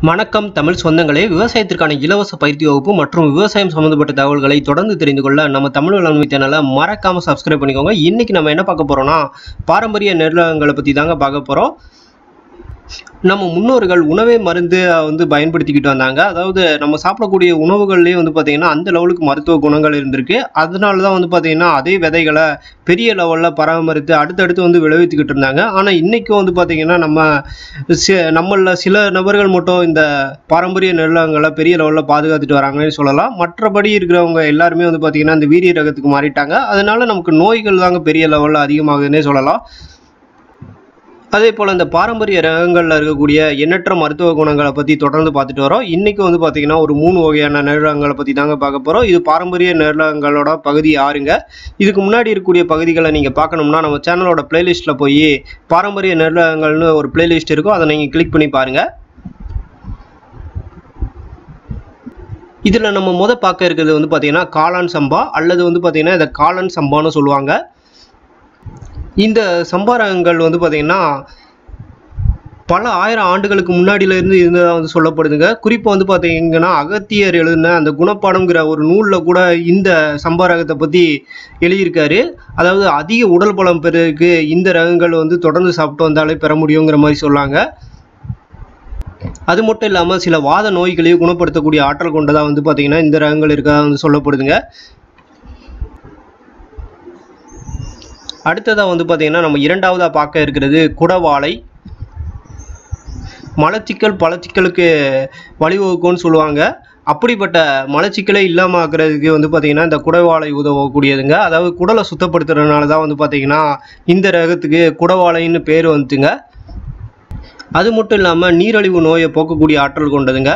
வணக்கம் தமிழ் சொந்தங்களே விவசாயத்திற்கான இலவச பயிற்சி வகுப்பு மற்றும் விவசாயம் சம்பந்தப்பட்ட தகவல்களை தொடர்ந்து தெரிந்து கொள்ள நம்ம தமிழ் வேளாண்மை சேனலை மறக்காம சப்ஸ்கிரைப் பண்ணிக்கோங்க இன்னைக்கு நம்ம என்ன பார்க்க போறோம்னா பாரம்பரிய நெல்ரகங்களை பத்தி தாங்க பார்க்க போறோம் நம்ம முன்னோர்கள் உணவே மருந்து வந்து பயன்படுத்திக்கிட்டு வந்தாங்க அதாவது நம்ம சாப்பிடக்கூடிய உணவுகள்லேயே வந்து பார்த்தீங்கன்னா அந்த லெவலுக்கு மருத்துவ குணங்கள் இருந்திருக்கு அதனால தான் வந்து பார்த்தீங்கன்னா அதே விதைகளை பெரிய லெவலில் பராமரித்து அடுத்தடுத்து வந்து விளைவித்துக்கிட்டு இருந்தாங்க ஆனால் இன்றைக்கும் வந்து பார்த்தீங்கன்னா நம்ம சி நம்மளில் சில நபர்கள் மட்டும் இந்த பாரம்பரிய நெல்லங்களை பெரிய லெவலில் பாதுகாத்துட்டு வராங்கன்னு சொல்லலாம் மற்றபடி இருக்கிறவங்க எல்லாருமே வந்து பார்த்தீங்கன்னா இந்த வீரிய ரகத்துக்கு மாறிட்டாங்க அதனால நமக்கு நோய்கள் தாங்க பெரிய லெவலில் அதிகமாகுதுன்னே சொல்லலாம் அதே போல் இந்த பாரம்பரிய ரகங்களில் இருக்கக்கூடிய எண்ணற்ற மருத்துவ குணங்களை பற்றி தொடர்ந்து பார்த்துட்டு வரோம் இன்றைக்கி வந்து பார்த்திங்கன்னா ஒரு மூணு வகையான நெருரகங்களை பற்றி தாங்க பார்க்க போகிறோம் இது பாரம்பரிய நெருரகங்களோட பகுதி ஆறுங்க இதுக்கு முன்னாடி இருக்கக்கூடிய பகுதிகளை நீங்கள் பார்க்கணும்னா நம்ம சேனலோட பிளேலிஸ்ட்டில் போய் பாரம்பரிய நெருரகங்கள்னு ஒரு பிளேலிஸ்ட் இருக்கும் அதை நீங்கள் கிளிக் பண்ணி பாருங்கள் இதில் நம்ம முத பார்க்க இருக்கிறது வந்து பார்த்திங்கன்னா காளான் சம்பா அல்லது வந்து பார்த்திங்கன்னா இதை காளான் சம்பான்னு சொல்லுவாங்க இந்த சம்பாரகங்கள் வந்து பார்த்திங்கன்னா பல ஆயிரம் ஆண்டுகளுக்கு முன்னாடியிலேருந்து இருந்ததாக வந்து சொல்லப்படுதுங்க குறிப்பாக வந்து பார்த்தீங்கன்னா அகத்தியர் எழுதின அந்த குணப்பாடம்ங்கிற ஒரு நூலில் கூட இந்த சம்பாரகத்தை பற்றி எழுதியிருக்காரு அதாவது அதிக உடல் பலம் பெறதுக்கு இந்த ரகங்கள் வந்து தொடர்ந்து சாப்பிட்டு வந்தாலே பெற முடியுங்கிற மாதிரி சொல்லாங்க அது மட்டும் இல்லாமல் சில வாத நோய்களையும் குணப்படுத்தக்கூடிய ஆற்றல் கொண்டதாக வந்து பார்த்திங்கன்னா இந்த ரகங்கள் இருக்கதாக வந்து சொல்லப்படுதுங்க அடுத்ததாக வந்து பார்த்திங்கன்னா நம்ம இரண்டாவதாக பார்க்க இருக்கிறது குடவாளை மலச்சிக்கல் பழச்சிக்கலுக்கு வழிவகுக்கும்னு சொல்லுவாங்க அப்படிப்பட்ட மலச்சிக்கலே இல்லாமல் ஆக்குறதுக்கு வந்து பார்த்திங்கன்னா இந்த குடவாளை உதவக்கூடியதுங்க அதாவது குடலை சுத்தப்படுத்துறதுனால தான் வந்து பார்த்திங்கன்னா இந்த ரகத்துக்கு குடவாளைன்னு பேர் வந்துச்சுங்க அது மட்டும் இல்லாமல் நீரழிவு நோயை போக்கக்கூடிய ஆற்றல் கொண்டதுங்க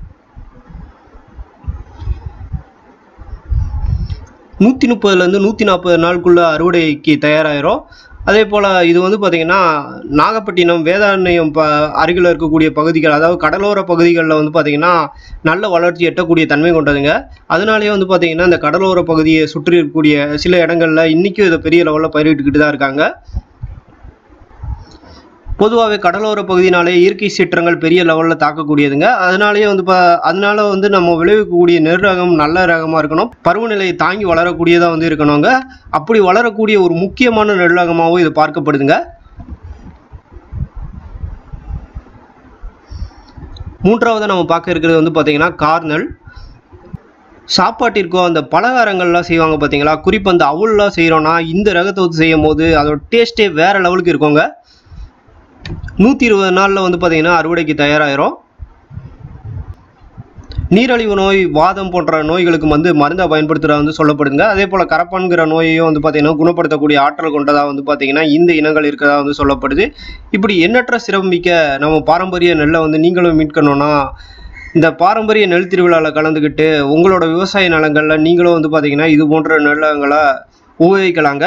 நூற்றி முப்பதுலேருந்து நூற்றி நாற்பது நாளுக்குள்ள அறுவடைக்கு தயாராகிரும் அதே போல் இது வந்து பார்த்திங்கன்னா நாகப்பட்டினம் வேதாரண்யம் ப அருகில் இருக்கக்கூடிய பகுதிகள் அதாவது கடலோர பகுதிகளில் வந்து பார்த்திங்கன்னா நல்ல வளர்ச்சி எட்டக்கூடிய தன்மை கொண்டதுங்க அதனாலேயே வந்து பார்த்திங்கன்னா இந்த கடலோர பகுதியை சுற்றி இருக்கக்கூடிய சில இடங்களில் இன்றைக்கும் இதை பெரிய லெவலில் பயிரிட்டுக்கிட்டு தான் இருக்காங்க பொதுவாகவே கடலோர பகுதினாலே இயற்கை சீற்றங்கள் பெரிய லெவலில் தாக்கக்கூடியதுங்க அதனாலேயே வந்து இப்போ அதனால வந்து நம்ம விளைவிக்கக்கூடிய நெல் ரகம் நல்ல ரகமாக இருக்கணும் பருவநிலையை தாங்கி வளரக்கூடியதாக வந்து இருக்கணுங்க அப்படி வளரக்கூடிய ஒரு முக்கியமான நெல் ரகமாகவும் இது பார்க்கப்படுதுங்க மூன்றாவது நம்ம பார்க்க இருக்கிறது வந்து பார்த்திங்கன்னா கார்னல் சாப்பாட்டிற்கோ அந்த பலகாரங்கள்லாம் செய்வாங்க பார்த்தீங்களா குறிப்பாக அந்த அவுல்லாம் செய்கிறோன்னா இந்த ரகத்தை வந்து செய்யும் போது அதோட டேஸ்ட்டே வேறு லெவலுக்கு இருக்குங்க நூற்றி இருபது நாளில் வந்து பார்த்திங்கன்னா அறுவடைக்கு தயாராகிரும் நீரழிவு நோய் வாதம் போன்ற நோய்களுக்கு வந்து மருந்தை பயன்படுத்துகிறதா வந்து சொல்லப்படுங்க அதே போல் கரப்பான்கிற நோயையும் வந்து பார்த்திங்கன்னா குணப்படுத்தக்கூடிய ஆற்றல் கொண்டதாக வந்து பார்த்திங்கன்னா இந்த இனங்கள் இருக்கிறதா வந்து சொல்லப்படுது இப்படி எண்ணற்ற சிறப்புமிக்க நம்ம பாரம்பரிய நெல்லை வந்து நீங்களும் மீட்கணும்னா இந்த பாரம்பரிய நெல் திருவிழாவில் கலந்துக்கிட்டு உங்களோட விவசாய நிலங்களில் நீங்களும் வந்து பார்த்திங்கன்னா இது போன்ற நெல்லங்களை உபயோகிக்கலாங்க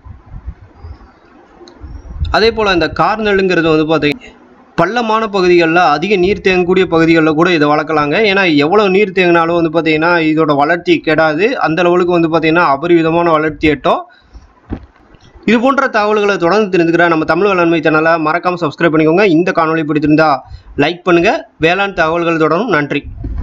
அதே போல் இந்த கார்நெல்லுங்கிறது வந்து பார்த்தீங்கன்னா பள்ளமான பகுதிகளில் அதிக நீர் தேங்கக்கூடிய பகுதிகளில் கூட இதை வளர்க்கலாங்க ஏன்னா எவ்வளோ நீர் தேங்கினாலும் வந்து பார்த்தீங்கன்னா இதோட வளர்ச்சி கெடாது அந்த லெவலுக்கு வந்து பார்த்தீங்கன்னா அபரிவிதமான வளர்ச்சி எட்டும் இது போன்ற தகவல்களை தொடர்ந்து தெரிஞ்சுக்கிற நம்ம தமிழ் வேளாண்மை சேனலை மறக்காமல் சப்ஸ்கிரைப் பண்ணிக்கோங்க இந்த காணொலி பிடித்திருந்தா லைக் பண்ணுங்கள் வேளாண் தகவல்கள் தொடரும் நன்றி